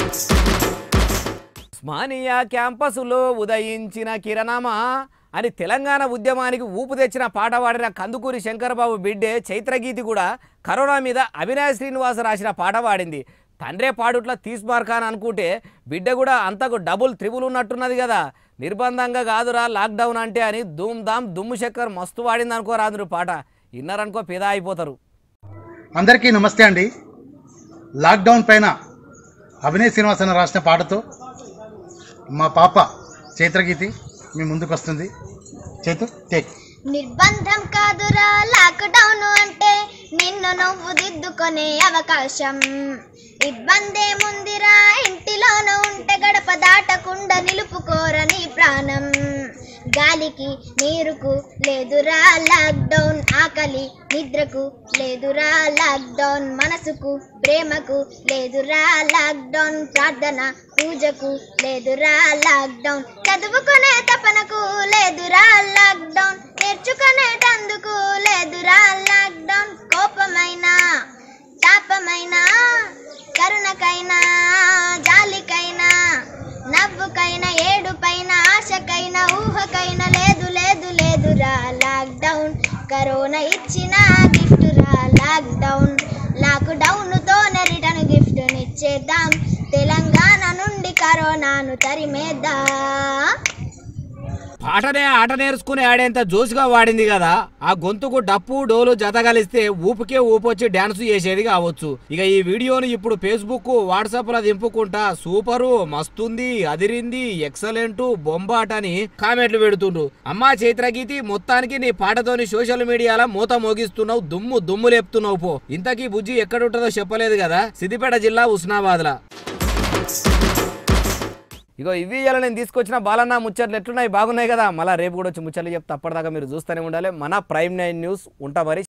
ఉస్మానియా క్యాంపసులో ఉదయించిన కిరణమా అని తెలంగాణ ఉద్యమానికి ఊపు తెచ్చిన పాట పాడిన కందుకూరి శంకరబాబు బిడ్డే చైత్రగీతి కూడా కరోనా మీద అవినాష్ శ్రీనివాస్ రాసిన పాట పాడింది తండ్రే పాడుట్ల తీస్మార్కాన్ అనుకుంటే బిడ్డ కూడా అంతకు డబుల్ త్రిబుల్ ఉన్నట్టున్నది కదా నిర్బంధంగా కాదురా లాక్డౌన్ అంటే అని ధూమ్ ధామ్ దుమ్ము చక్కర్ మస్తు వాడింది అనుకో రాదురు పాట ఇన్నారనుకో పిదా అయిపోతారు అందరికీ నమస్తే అండి లాక్డౌన్ పైన అభినయ్ శ్రీనివాసన్ రాసిన పాటతో మా పాప చైత్రగీతి మీ ముందుకు వస్తుంది చైతు టేక్ నిర్బంధం కాదురా లాక్డౌన్ అంటే నిన్ను నువ్వు దిద్దుకునే అవకాశం ఇబ్బందేముందిరా ఇంటిలోన ఉంటే గడప దాటకుండా నిలుపుకోర నీ ప్రాణం గాలికి నీరుకు లేదురా లాక్డౌన్ ఆకలి నిద్రకు లేదురా లాక్డౌన్ మనసుకు ప్రేమకు లేదురా లాక్డౌన్ ప్రార్థన పూజకు లేదురా లాక్డౌన్ చదువుకునే తపనకు లేదురా లాక్డౌన్ నేర్చుకునేటందుకు లేదురా లాక్డౌన్ కోపమైనా తాపమైనా కరుణకైనా జాలికైనా నవ్వుకైనా ఏడుపైన ఆశకైనా ఊహకైనా లేదు లేదు లేదురా లాక్డౌన్ కరోనా ఇచ్చిన గిఫ్ట్ రా లాక్డౌన్ లాక్డౌన్తోనే రిటర్న్ గిఫ్ట్ నిచ్చేద్దాం తెలంగాణ నుండి కరోనాను తరిమేద్దాం పాటనే ఆట నేర్చుకుని ఆడేంత జోసుగా వాడింది కదా ఆ గొంతుకు డప్పు డోలు జత కలిస్తే ఊపుకే ఊపొచ్చి డ్యాన్స్ చేసేది కావచ్చు ఇక ఈ వీడియోని ఇప్పుడు ఫేస్బుక్ వాట్సాప్ లో దింపుకుంటా సూపరు మస్తుంది అదిరింది ఎక్సలెంట్ బొంబాట్ అని కామెంట్లు పెడుతుండ్రు అమ్మా చైత్రగీతి మొత్తానికి నీ పాటతోని సోషల్ మీడియాలో మూత మోగిస్తున్నావు దుమ్ము దుమ్ము లేపుతున్నావు పో ఇంతకీ బుజ్జి ఎక్కడుంటుందో చెప్పలేదు కదా సిద్దిపేట జిల్లా ఉస్నాబాద్లా ఇగో ఇవి ఇవాళ నేను తీసుకొచ్చిన బాలన్న ముచ్చట్లు ఎట్లున్నాయి బాగున్నాయి కదా మళ్ళీ రేపు కూడా వచ్చి ముచ్చట్లు చెప్తే అప్పటిదాకా మీరు చూస్తూనే ఉండాలి మన ప్రైమ్ నైన్ న్యూస్ ఉంటా మరి